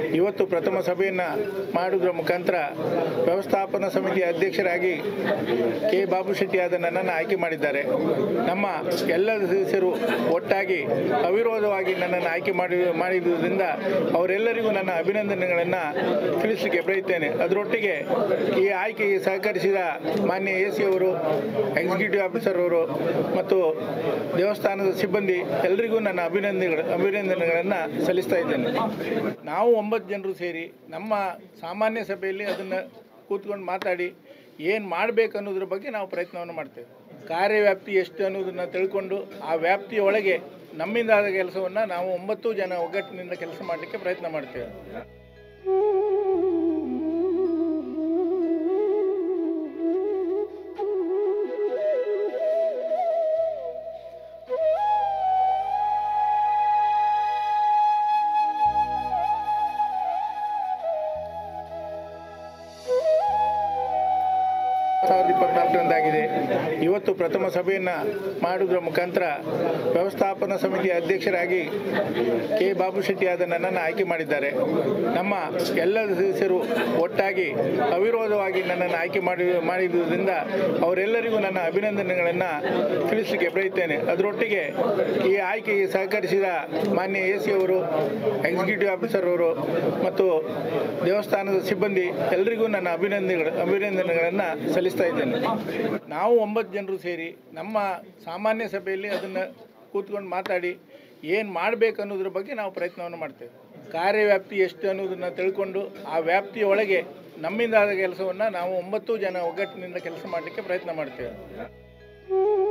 ಇವತ್ತು ಪ್ರಥಮ ಸಭೆಯನ್ನು ಮಾಡುವುದರ ಮುಖಾಂತರ ವ್ಯವಸ್ಥಾಪನಾ ಸಮಿತಿ ಅಧ್ಯಕ್ಷರಾಗಿ ಕೆ ಬಾಬು ಶೆಟ್ಟಿ ಆದ ನನ್ನನ್ನು ಆಯ್ಕೆ ಮಾಡಿದ್ದಾರೆ ನಮ್ಮ ಎಲ್ಲ ಸದಸ್ಯರು ಒಟ್ಟಾಗಿ ಅವಿರೋಧವಾಗಿ ನನ್ನನ್ನು ಆಯ್ಕೆ ಮಾಡಿ ಮಾಡಿರುವುದರಿಂದ ಅವರೆಲ್ಲರಿಗೂ ನನ್ನ ಅಭಿನಂದನೆಗಳನ್ನು ತಿಳಿಸಲಿಕ್ಕೆ ಬಯಸ್ತೇನೆ ಅದರೊಟ್ಟಿಗೆ ಈ ಆಯ್ಕೆಗೆ ಸಹಕರಿಸಿದ ಮಾನ್ಯ ಎ ಸಿ ಅವರು ಎಕ್ಸಿಕ್ಯೂಟಿವ್ ಆಫೀಸರ್ ಅವರು ಮತ್ತು ದೇವಸ್ಥಾನದ ಸಿಬ್ಬಂದಿ ಎಲ್ಲರಿಗೂ ನನ್ನ ಅಭಿನಂದನೆಗಳು ಅಭಿನಂದನೆಗಳನ್ನು ಸಲ್ಲಿಸ್ತಾ ಇದ್ದೇನೆ ನಾವು ಒಂಬತ್ತು ಜನರು ಸೇರಿ ನಮ್ಮ ಸಾಮಾನ್ಯ ಸಭೆಯಲ್ಲಿ ಅದನ್ನು ಕೂತ್ಕೊಂಡು ಮಾತಾಡಿ ಏನು ಮಾಡಬೇಕು ಅನ್ನೋದ್ರ ಬಗ್ಗೆ ನಾವು ಪ್ರಯತ್ನವನ್ನು ಮಾಡ್ತೇವೆ ಕಾರ್ಯವ್ಯಾಪ್ತಿ ಎಷ್ಟು ಅನ್ನೋದನ್ನು ತಿಳ್ಕೊಂಡು ಆ ವ್ಯಾಪ್ತಿಯ ಒಳಗೆ ನಮ್ಮಿಂದಾದ ಕೆಲಸವನ್ನು ನಾವು ಒಂಬತ್ತು ಜನ ಒಗ್ಗಟ್ಟಿನಿಂದ ಕೆಲಸ ಮಾಡಲಿಕ್ಕೆ ಪ್ರಯತ್ನ ಮಾಡ್ತೇವೆ ಸಾವಿರದ ಇಪ್ಪತ್ನಾಲ್ಕರಂದಾಗಿದೆ ಇವತ್ತು ಪ್ರಥಮ ಸಭೆಯನ್ನು ಮಾಡುವುದರ ಮುಖಾಂತರ ವ್ಯವಸ್ಥಾಪನಾ ಸಮಿತಿ ಅಧ್ಯಕ್ಷರಾಗಿ ಕೆ ಬಾಬು ಶೆಟ್ಟಿ ಆದ ನನ್ನನ್ನು ಆಯ್ಕೆ ಮಾಡಿದ್ದಾರೆ ನಮ್ಮ ಎಲ್ಲ ಸದಸ್ಯರು ಒಟ್ಟಾಗಿ ಅವಿರೋಧವಾಗಿ ನನ್ನನ್ನು ಆಯ್ಕೆ ಮಾಡಿ ಮಾಡಿರುವುದರಿಂದ ಅವರೆಲ್ಲರಿಗೂ ನನ್ನ ಅಭಿನಂದನೆಗಳನ್ನು ತಿಳಿಸಲಿಕ್ಕೆ ಬಯಸ್ತೇನೆ ಅದರೊಟ್ಟಿಗೆ ಈ ಆಯ್ಕೆಗೆ ಸಹಕರಿಸಿದ ಮಾನ್ಯ ಎ ಸಿ ಅವರು ಎಕ್ಸಿಕ್ಯೂಟಿವ್ ಆಫೀಸರ್ ಅವರು ಮತ್ತು ದೇವಸ್ಥಾನದ ಸಿಬ್ಬಂದಿ ಎಲ್ಲರಿಗೂ ನನ್ನ ಅಭಿನಂದನೆಗಳು ಅಭಿನಂದನೆಗಳನ್ನು ಸಲ್ಲಿಸ್ತಾ ಇದ್ದೇನೆ ನಾವು ಒಂಬತ್ತು ಜನರು ಸೇರಿ ನಮ್ಮ ಸಾಮಾನ್ಯ ಸಭೆಯಲ್ಲಿ ಅದನ್ನು ಕೂತ್ಕೊಂಡು ಮಾತಾಡಿ ಏನು ಮಾಡಬೇಕು ಅನ್ನೋದ್ರ ಬಗ್ಗೆ ನಾವು ಪ್ರಯತ್ನವನ್ನು ಮಾಡ್ತೇವೆ ಕಾರ್ಯವ್ಯಾಪ್ತಿ ಎಷ್ಟು ಅನ್ನೋದನ್ನು ತಿಳ್ಕೊಂಡು ಆ ವ್ಯಾಪ್ತಿಯ ಒಳಗೆ ನಮ್ಮಿಂದಾದ ಕೆಲಸವನ್ನು ನಾವು ಒಂಬತ್ತು ಜನ ಒಗ್ಗಟ್ಟಿನಿಂದ ಕೆಲಸ ಮಾಡಲಿಕ್ಕೆ ಪ್ರಯತ್ನ ಮಾಡ್ತೇವೆ